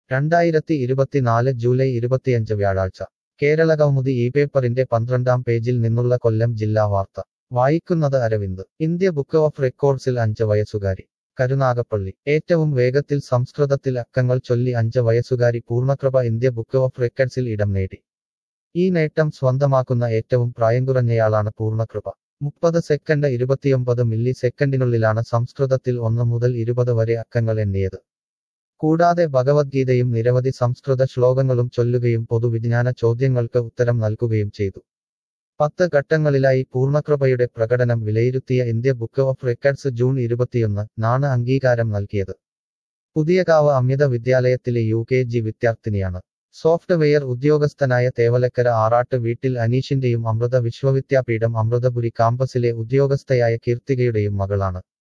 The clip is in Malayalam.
രണ്ടായിരത്തി ഇരുപത്തിനാല് ജൂലൈ ഇരുപത്തിയഞ്ച് വ്യാഴാഴ്ച കേരള കൗമുദി ഈ പേപ്പറിന്റെ പന്ത്രണ്ടാം പേജിൽ നിന്നുള്ള കൊല്ലം ജില്ലാ വാർത്ത വായിക്കുന്നത് അരവിന്ദ് ഇന്ത്യ ബുക്ക് ഓഫ് റെക്കോർഡ്സിൽ അഞ്ച് വയസ്സുകാരി കരുനാഗപ്പള്ളി ഏറ്റവും വേഗത്തിൽ സംസ്കൃതത്തിൽ അക്കങ്ങൾ ചൊല്ലി അഞ്ച് വയസ്സുകാരി പൂർണ്ണകൃപ ഇന്ത്യ ബുക്ക് ഓഫ് റെക്കോർഡ്സിൽ ഇടം നേടി ഈ നേട്ടം സ്വന്തമാക്കുന്ന ഏറ്റവും പ്രായം കുറഞ്ഞയാളാണ് പൂർണ്ണകൃപ മുപ്പത് സെക്കൻഡ് ഇരുപത്തിയൊമ്പത് മില്ലി സെക്കൻഡിനുള്ളിലാണ് സംസ്കൃതത്തിൽ ഒന്ന് മുതൽ ഇരുപത് വരെ അക്കങ്ങൾ എണ്ണിയത് കൂടാതെ ഭഗവത്ഗീതയും നിരവധി സംസ്കൃത ശ്ലോകങ്ങളും ചൊല്ലുകയും പൊതുവിജ്ഞാന ചോദ്യങ്ങൾക്ക് ഉത്തരം നൽകുകയും ചെയ്തു പത്ത് ഘട്ടങ്ങളിലായി പൂർണ്ണകൃപയുടെ പ്രകടനം വിലയിരുത്തിയ India book of records June ഇരുപത്തിയൊന്ന് നാണ് അംഗീകാരം നൽകിയത് പുതിയകാവ് അമിത വിദ്യാലയത്തിലെ യു കെ ജി വിദ്യാർത്ഥിനിയാണ് സോഫ്റ്റ്വെയർ ഉദ്യോഗസ്ഥനായ തേവലക്കര ആറാട്ട് വീട്ടിൽ അനീഷിന്റെയും അമൃത വിശ്വവിദ്യാപീഠം അമൃതപുരി കാമ്പസിലെ ഉദ്യോഗസ്ഥയായ കീർത്തികയുടെയും മകളാണ്